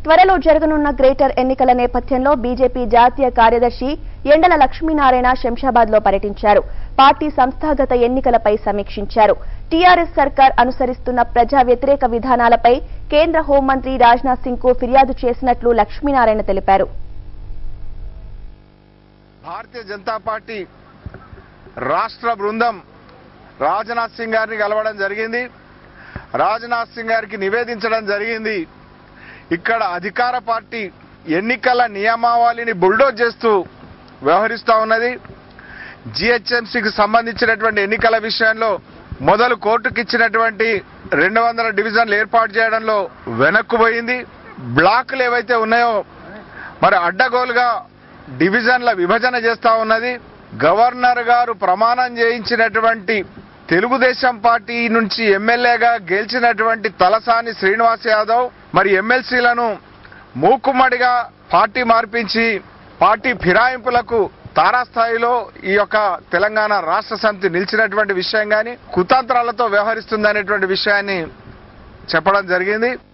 త్వరలో జరగనున్న గ్రేటర్ ఎన్నికల నేపథ్యంలో బీజేపీ జాతీయ కార్యదర్శి ఎండల లక్ష్మీనారాయణ శంషాబాద్ లో పర్యటించారు పార్టీ సంస్థాగత ఎన్నికలపై సమీక్షించారు టీఆర్ఎస్ సర్కార్ అనుసరిస్తున్న ప్రజా వ్యతిరేక విధానాలపై కేంద్ర హోంమంత్రి రాజ్నాథ్ సింగ్ కు ఫిర్యాదు చేసినట్లు లక్ష్మీనారాయణ తెలిపారు భారతీయ జనతా పార్టీ రాష్ట్ర బృందం రాజ్నాథ్ సింగ్ గారిని కలవడం జరిగింది రాజ్నాథ్ సింగ్ గారికి నివేదించడం జరిగింది ఇక్కడ అధికార పార్టీ ఎన్నికల నియమావళిని బుల్డోజ్ చేస్తూ వ్యవహరిస్తూ ఉన్నది జిహెచ్ఎంసీకి సంబంధించినటువంటి ఎన్నికల విషయంలో మొదలు కోర్టుకి ఇచ్చినటువంటి రెండు వందల డివిజన్లు ఏర్పాటు చేయడంలో వెనక్కుపోయింది బ్లాకులు ఏవైతే ఉన్నాయో మరి అడ్డగోలుగా డివిజన్ల విభజన చేస్తా ఉన్నది గవర్నర్ గారు ప్రమాణం చేయించినటువంటి తెలుగుదేశం పార్టీ నుంచి ఎమ్మెల్యేగా గెలిచినటువంటి తలసాని శ్రీనివాస్ యాదవ్ మరి ఎమ్మెల్సీలను మూకుమ్మడిగా పార్టీ మార్పించి పార్టీ ఫిరాయింపులకు తారాస్థాయిలో ఈ యొక్క తెలంగాణ రాష్ట్ర సమితి నిలిచినటువంటి విషయం కానీ కుతంత్రాలతో వ్యవహరిస్తుందనేటువంటి విషయాన్ని చెప్పడం జరిగింది